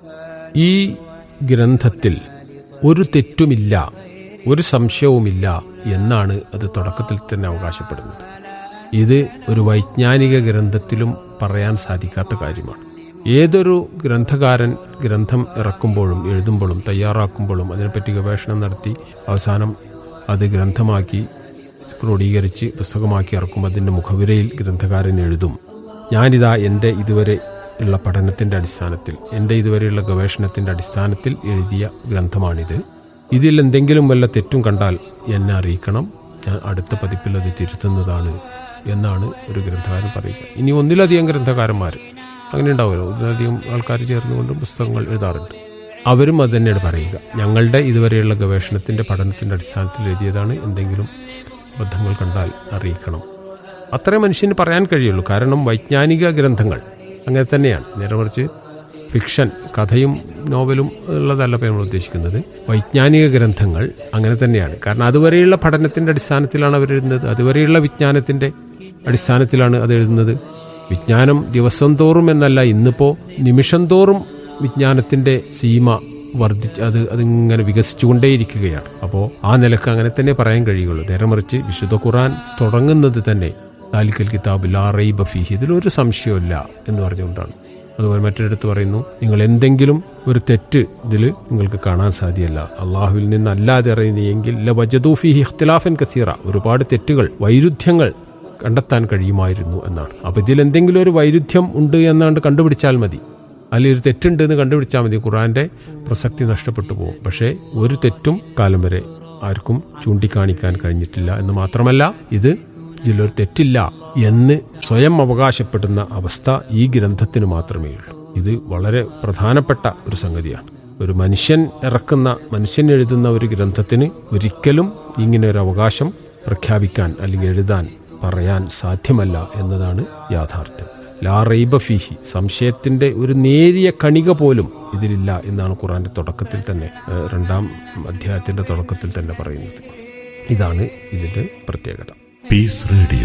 ഈ ഗ്രന്ഥത്തിൽ ഒരു തെറ്റുമില്ല ഒരു സംശയവുമില്ല എന്നാണ് അത് തുടക്കത്തിൽ തന്നെ അവകാശപ്പെടുന്നത് ഇത് ഒരു വൈജ്ഞാനിക ഗ്രന്ഥത്തിലും പറയാൻ സാധിക്കാത്ത കാര്യമാണ് ഏതൊരു ഗ്രന്ഥകാരൻ ഗ്രന്ഥം ഇറക്കുമ്പോഴും എഴുതുമ്പോഴും തയ്യാറാക്കുമ്പോഴും അതിനെപ്പറ്റി ഗവേഷണം നടത്തി അവസാനം അത് ഗ്രന്ഥമാക്കി ക്രോഡീകരിച്ച് പുസ്തകമാക്കി ഇറക്കും അതിൻ്റെ മുഖവിരയിൽ ഗ്രന്ഥകാരൻ എഴുതും ഞാനിതാ എൻ്റെ ഇതുവരെ ഉള്ള പഠനത്തിൻ്റെ അടിസ്ഥാനത്തിൽ എൻ്റെ ഇതുവരെയുള്ള ഗവേഷണത്തിൻ്റെ അടിസ്ഥാനത്തിൽ എഴുതിയ ഗ്രന്ഥമാണിത് ഇതിൽ എന്തെങ്കിലും വല്ല തെറ്റും കണ്ടാൽ എന്നെ അറിയിക്കണം ഞാൻ അടുത്ത പതിപ്പിൽ അത് തിരുത്തുന്നതാണ് എന്നാണ് ഒരു ഗ്രന്ഥകാരൻ പറയുക ഇനി ഒന്നിലധികം ഗ്രന്ഥകാരന്മാർ അങ്ങനെ ഉണ്ടാവുമല്ലോ ഒന്നിലധികം ആൾക്കാർ ചേർന്നുകൊണ്ട് പുസ്തകങ്ങൾ എഴുതാറുണ്ട് അവരും അത് തന്നെയാണ് പറയുക ഞങ്ങളുടെ ഇതുവരെയുള്ള ഗവേഷണത്തിൻ്റെ പഠനത്തിൻ്റെ അടിസ്ഥാനത്തിൽ എഴുതിയതാണ് എന്തെങ്കിലും അബദ്ധങ്ങൾ കണ്ടാൽ അറിയിക്കണം അത്രേ മനുഷ്യന് പറയാൻ കഴിയുള്ളൂ കാരണം വൈജ്ഞാനിക ഗ്രന്ഥങ്ങൾ അങ്ങനെ തന്നെയാണ് നേരെ മറിച്ച് ഫിക്ഷൻ കഥയും നോവലും ഉള്ളതല്ല ഇപ്പോൾ നമ്മൾ ഉദ്ദേശിക്കുന്നത് വൈജ്ഞാനിക ഗ്രന്ഥങ്ങൾ അങ്ങനെ തന്നെയാണ് കാരണം അതുവരെയുള്ള പഠനത്തിൻ്റെ അടിസ്ഥാനത്തിലാണ് അവർ എഴുതുന്നത് അതുവരെയുള്ള വിജ്ഞാനത്തിൻ്റെ അടിസ്ഥാനത്തിലാണ് അത് എഴുതുന്നത് വിജ്ഞാനം ദിവസം തോറും എന്നല്ല ഇന്നിപ്പോൾ നിമിഷം തോറും വിജ്ഞാനത്തിൻ്റെ സീമ വർദ്ധിച്ച് അത് അതിങ്ങനെ വികസിച്ചുകൊണ്ടേയിരിക്കുകയാണ് അപ്പോൾ ആ നിലക്ക് അങ്ങനെ തന്നെ പറയാൻ കഴിയുള്ളൂ നേരെ മറിച്ച് വിശുദ്ധ ഖുറാൻ തുടങ്ങുന്നത് തന്നെ താലിക്കൽ കിതാബ് ലാ റൈബ ഫീഹി ഇതിലൊരു സംശയമില്ല എന്ന് പറഞ്ഞുകൊണ്ടാണ് അതുപോലെ മറ്റൊരിടത്ത് പറയുന്നു നിങ്ങൾ എന്തെങ്കിലും ഒരു തെറ്റ് ഇതിൽ നിങ്ങൾക്ക് കാണാൻ സാധ്യമല്ല അള്ളാഹുവിൽ നിന്നല്ലാതെ അറിയുന്നെങ്കിൽ ല വജദൂഫി ഇഖ്തിലാഫൻ കസീറ ഒരുപാട് തെറ്റുകൾ വൈരുദ്ധ്യങ്ങൾ കണ്ടെത്താൻ കഴിയുമായിരുന്നു എന്നാണ് അപ്പോൾ ഇതിൽ എന്തെങ്കിലും ഒരു വൈരുദ്ധ്യം ഉണ്ട് എന്നാണ്ട് കണ്ടുപിടിച്ചാൽ മതി അല്ലെങ്കിൽ ഒരു തെറ്റുണ്ട് എന്ന് കണ്ടുപിടിച്ചാൽ മതി ഖുറാന്റെ പ്രസക്തി നഷ്ടപ്പെട്ടു പോകും പക്ഷേ ഒരു തെറ്റും കാലം വരെ ആർക്കും ചൂണ്ടിക്കാണിക്കാൻ കഴിഞ്ഞിട്ടില്ല എന്ന് മാത്രമല്ല ഇത് ഇതിലൊരു തെറ്റില്ല എന്ന് സ്വയം അവകാശപ്പെടുന്ന അവസ്ഥ ഈ ഗ്രന്ഥത്തിന് മാത്രമേ ഉള്ളൂ ഇത് വളരെ പ്രധാനപ്പെട്ട ഒരു സംഗതിയാണ് ഒരു മനുഷ്യൻ ഇറക്കുന്ന മനുഷ്യൻ എഴുതുന്ന ഒരു ഗ്രന്ഥത്തിന് ഒരിക്കലും ഇങ്ങനെ ഒരു അവകാശം പ്രഖ്യാപിക്കാൻ അല്ലെങ്കിൽ എഴുതാൻ പറയാൻ സാധ്യമല്ല എന്നതാണ് യാഥാർത്ഥ്യം ലാ റൈബ ഫീഹി സംശയത്തിന്റെ ഒരു നേരിയ കണിക പോലും ഇതിലില്ല എന്നാണ് ഖുറാന്റെ തുടക്കത്തിൽ തന്നെ ഏഹ്, രണ്ടാം അധ്യായത്തിന്റെ തുടക്കത്തിൽ തന്നെ പറയുന്നത് ഇതാണ് ഇതിന്റെ പ്രത്യേകത Peace Radio.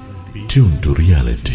Tune to reality.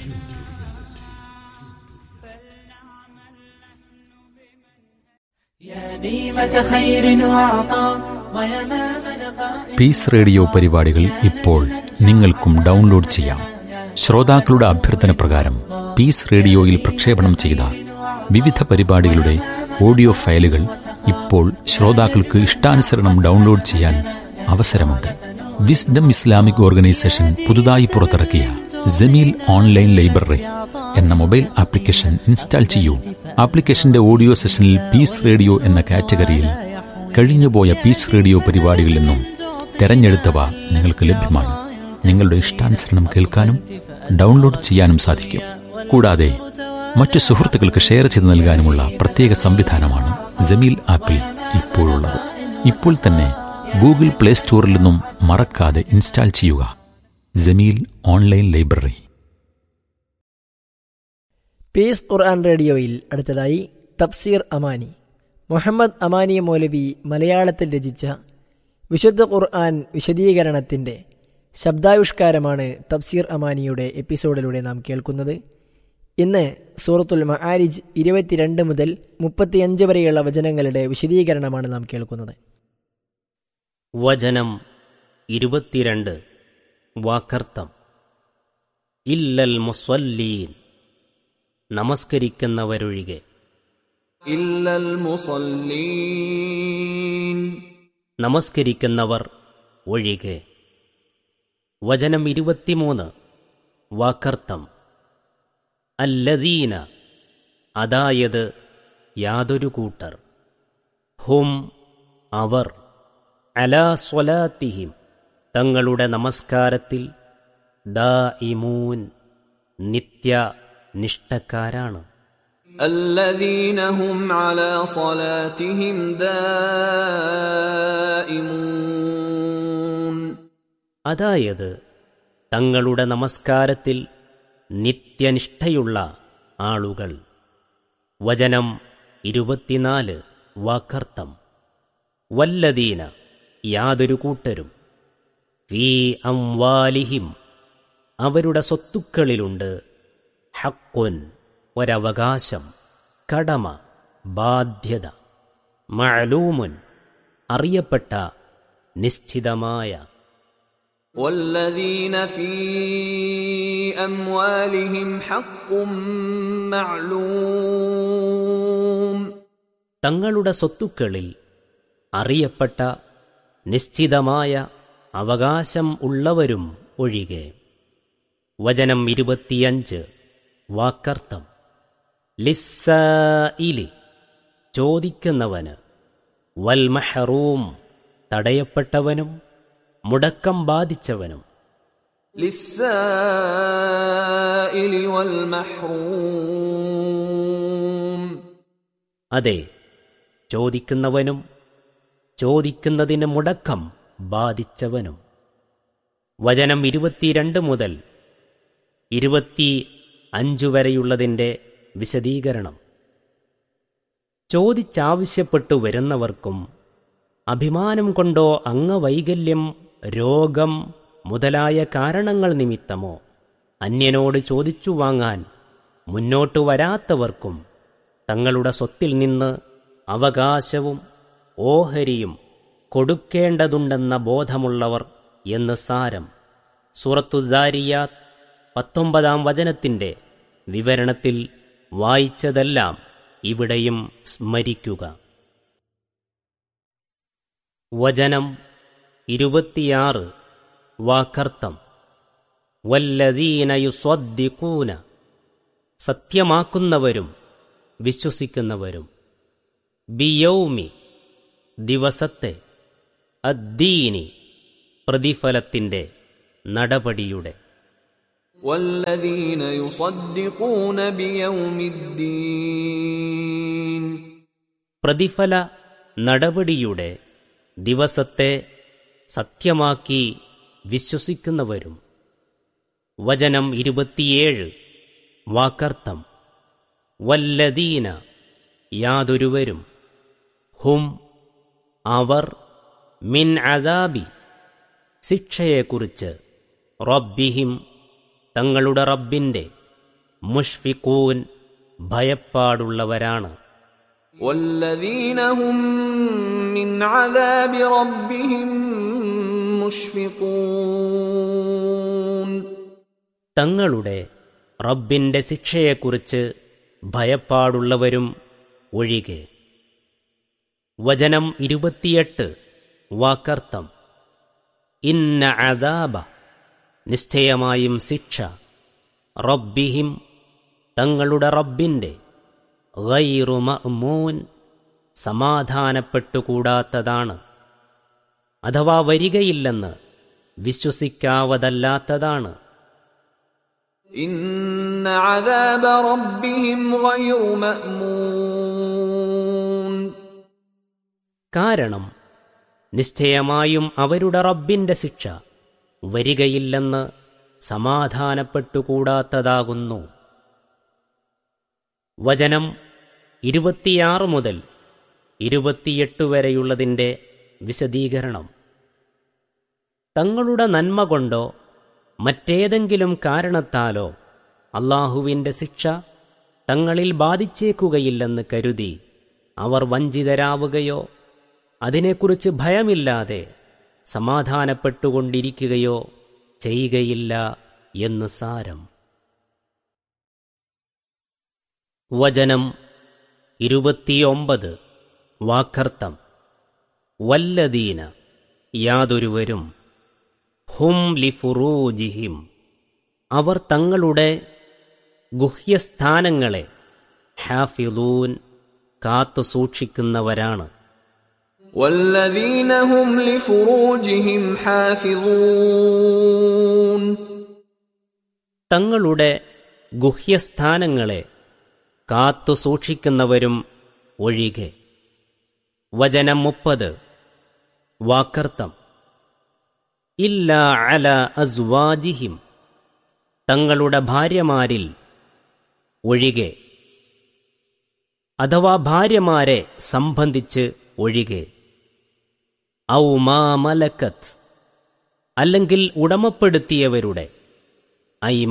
يا ديمة خير وعطاء ويمام لقاء peace radio പരിപാടികൾ ഇപ്പോൾ നിങ്ങൾക്കും ഡൗൺലോഡ് ചെയ്യാം ശ്രോതാക്കളുടെ അഭ്യർത്ഥന പ്രകാരം പീസ് റേഡിയോയിൽ പ്രക്ഷേപണം ചെയ്ത വിവിധ പരിപാടികളുടെ ഓഡിയോ ഫയലുകൾ ഇപ്പോൾ ശ്രോതാക്കൾക്ക് ഇഷ്ടാനുസരണം ഡൗൺലോഡ് ചെയ്യാൻ അവസരമുണ്ട് വിസ്ഡം ഇസ്ലാമിക് ഓർഗനൈസേഷൻ പുതുതായി പുറത്തിറക്കിയ ജമീൽ ഓൺലൈൻ ലൈബ്രറി എന്ന മൊബൈൽ ആപ്ലിക്കേഷൻ ഇൻസ്റ്റാൾ ചെയ്യൂ ആപ്ലിക്കേഷന്റെ ഓഡിയോ സെഷനിൽ പീസ് റേഡിയോ എന്ന കാറ്റഗറിയിൽ കഴിഞ്ഞുപോയ പീസ് റേഡിയോ പരിപാടികളിൽ നിന്നും തെരഞ്ഞെടുത്തവ നിങ്ങൾക്ക് ലഭ്യമാണ് നിങ്ങളുടെ ഇഷ്ടാനുസരണം കേൾക്കാനും ഡൗൺലോഡ് ചെയ്യാനും സാധിക്കും കൂടാതെ മറ്റു സുഹൃത്തുക്കൾക്ക് ഷെയർ ചെയ്ത് നൽകാനുമുള്ള പ്രത്യേക സംവിധാനമാണ് ജമീൽ ആപ്പിൽ ഇപ്പോഴുള്ളത് ഇപ്പോൾ തന്നെ ഗൂഗിൾ പ്ലേ സ്റ്റോറിൽ നിന്നും മറക്കാതെ ഇൻസ്റ്റാൾ ചെയ്യുക ജമീൽ ഓൺലൈൻ ലൈബ്രറി പീസ് ഖുർആൻ റേഡിയോയിൽ അടുത്തതായി തഫ്സീർ അമാനി മുഹമ്മദ് അമാനി മൗലവി മലയാളത്തിൽ രചിച്ച വിശുദ്ധ ഖുർആൻ വിശദീകരണത്തിൻ്റെ ശബ്ദാവിഷ്കാരമാണ് തഫ്സീർ അമാനിയുടെ എപ്പിസോഡിലൂടെ നാം കേൾക്കുന്നത് ഇന്ന് സൂറത്തുൽ മആരിജ് ഇരുപത്തിരണ്ട് മുതൽ മുപ്പത്തിയഞ്ച് വരെയുള്ള വചനങ്ങളുടെ വിശദീകരണമാണ് നാം കേൾക്കുന്നത് വചനം ഇരുപത്തിരണ്ട് വാക്കർത്ഥം ഇല്ലൽ മുസ്വല്ലീൻ നമസ്കരിക്കുന്നവരൊഴികെ إلا المصلين നമസ്കരിക്കുന്നവർ ഒഴികെ വചനം ഇരുപത്തിമൂന്ന് വാക്കർത്ഥം അല്ലദീന അതായത് യാതൊരു കൂട്ടർ ഹും അവർ അലാ സ്വലാത്തിഹിം തങ്ങളുടെ നമസ്കാരത്തിൽ ദാ ഇമൂൻ നിത്യ നിഷ്ഠക്കാരാണ് الذين هم على صلاتهم دائمون അതായത് തങ്ങളുടെ നമസ്കാരത്തിൽ നിത്യനിഷ്ഠയുള്ള ആളുകൾ വചനം ഇരുപത്തിനാല് വാക്കർത്ഥം വല്ലദീന യാതൊരു കൂട്ടരും ഫീ അംവാലിഹിം അവരുടെ സ്വത്തുക്കളിലുണ്ട് ഹക്കുൻ ഒരവകാശം കടമ ബാധ്യത മഅലൂമുൻ അറിയപ്പെട്ട നിശ്ചിതമായ والذين في أموالهم حق معلوم തങ്ങളുടെ സ്വത്തുക്കളിൽ അറിയപ്പെട്ട നിശ്ചിതമായ അവകാശം ഉള്ളവരും ഒഴികെ വചനം ഇരുപത്തിയഞ്ച് വാക്കർത്ഥം ലിസ്സയിലി ചോദിക്കുന്നവന് വൽമഹറൂം തടയപ്പെട്ടവനും മുടക്കം ബാധിച്ചവനും للسائل والمحروم അതെ ചോദിക്കുന്നവനും ചോദിക്കുന്നതിന് മുടക്കം ബാധിച്ചവനും വചനം ഇരുപത്തിരണ്ട് മുതൽ ഇരുപത്തി അഞ്ചു വരെയുള്ളതിൻ്റെ വിശദീകരണം ചോദിച്ചാവശ്യപ്പെട്ടു വരുന്നവർക്കും അഭിമാനം കൊണ്ടോ അംഗവൈകല്യം രോഗം മുതലായ കാരണങ്ങൾ നിമിത്തമോ അന്യനോട് ചോദിച്ചു വാങ്ങാൻ മുന്നോട്ടു വരാത്തവർക്കും തങ്ങളുടെ സ്വത്തിൽ നിന്ന് അവകാശവും ഓഹരിയും കൊടുക്കേണ്ടതുണ്ടെന്ന ബോധമുള്ളവർ എന്ന് സാരം സൂറത്തുദാരിയാത്ത് പത്തൊമ്പതാം വചനത്തിൻ്റെ വിവരണത്തിൽ വായിച്ചതെല്ലാം ഇവിടെയും സ്മരിക്കുക വചനം ഇരുപത്തിയാറ് വാക്കർത്ഥം വല്ലദീനയുസ്വദ്ദിക്കൂന സത്യമാക്കുന്നവരും വിശ്വസിക്കുന്നവരും ബിയൗമി ദിവസത്തെ അദ്ദീനി പ്രതിഫലത്തിൻ്റെ നടപടിയുടെ والذين يصدقون بيوم الدين പ്രതിഫല നടപടിയുടെ ദിവസത്തെ സത്യമാക്കി വിശ്വസിക്കുന്നവരും വചനം ഇരുപത്തിയേഴ് വാക്കർത്ഥം വല്ലദീന യാതൊരുവരും ഹും അവർ മിൻ അദാബി ശിക്ഷയെക്കുറിച്ച് റബ്ബിഹിം തങ്ങളുടെ റബ്ബിൻ്റെ മുഷ്ഫിഖൂൻ ഭയപ്പാടുള്ളവരാണ് والذين هم من عذاب ربهم مشفقون തങ്ങളുടെ റബ്ബിന്റെ ശിക്ഷയെക്കുറിച്ച് ഭയപ്പാടുള്ളവരും ഒഴികെ വചനം ഇരുപത്തിയെട്ട് വാക്കർത്ഥം ഇന്ന അദാബ നിശ്ചയമായും ശിക്ഷ റബ്ബിഹിം തങ്ങളുടെ റബ്ബിന്റെ ഗൈറു മഅ്മൂൻ സമാധാനപ്പെട്ടുകൂടാത്തതാണ് അഥവാ വരികയില്ലെന്ന് വിശ്വസിക്കാവതല്ലാത്തതാണ് إن عذاب ربهم غير مأمون കാരണം നിശ്ചയമായും അവരുടെ റബ്ബിന്റെ ശിക്ഷ വരികയില്ലെന്ന് സമാധാനപ്പെട്ടുകൂടാത്തതാകുന്നു വചനം ഇരുപത്തിയാറ് മുതൽ ഇരുപത്തിയെട്ട് വരെയുള്ളതിൻ്റെ വിശദീകരണം തങ്ങളുടെ നന്മ കൊണ്ടോ മറ്റേതെങ്കിലും കാരണത്താലോ അള്ളാഹുവിൻ്റെ ശിക്ഷ തങ്ങളിൽ ബാധിച്ചേക്കുകയില്ലെന്ന് കരുതി അവർ വഞ്ചിതരാവുകയോ അതിനെക്കുറിച്ച് ഭയമില്ലാതെ സമാധാനപ്പെട്ടുകൊണ്ടിരിക്കുകയോ ചെയ്യുകയില്ല എന്ന് സാരം വചനം ഇരുപത്തിയൊമ്പത് വാക്കർത്ഥം വല്ലദീന യാതൊരുവരും ഹും ലിഫുറൂജിഹിം അവർ തങ്ങളുടെ ഗുഹ്യസ്ഥാനങ്ങളെ ഹാഫിലൂൻ കാത്തു സൂക്ഷിക്കുന്നവരാണ് والذين هم لفروجهم حافظون തങ്ങളുടെ ഗുഹ്യസ്ഥാനങ്ങളെ കാത്തു സൂക്ഷിക്കുന്നവരും ഒഴികെ വചനം മുപ്പത് വാക്കർത്ഥം ഇല്ല അല അസ്വാജിഹിം തങ്ങളുടെ ഭാര്യമാരിൽ ഒഴികെ അഥവാ ഭാര്യമാരെ സംബന്ധിച്ച് ഒഴികെ ഔ മാ മലക്കത്ത് അല്ലെങ്കിൽ ഉടമപ്പെടുത്തിയവരുടെ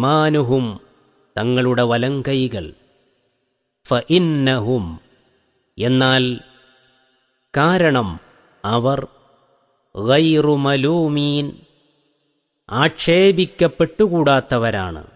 ഐമാനുഹും തങ്ങളുടെ വലങ്കൈകൾ ഫ ഇന്നഹും എന്നാൽ കാരണം അവർ ഗൈറുമലൂമീൻ ആക്ഷേപിക്കപ്പെട്ടുകൂടാത്തവരാണ്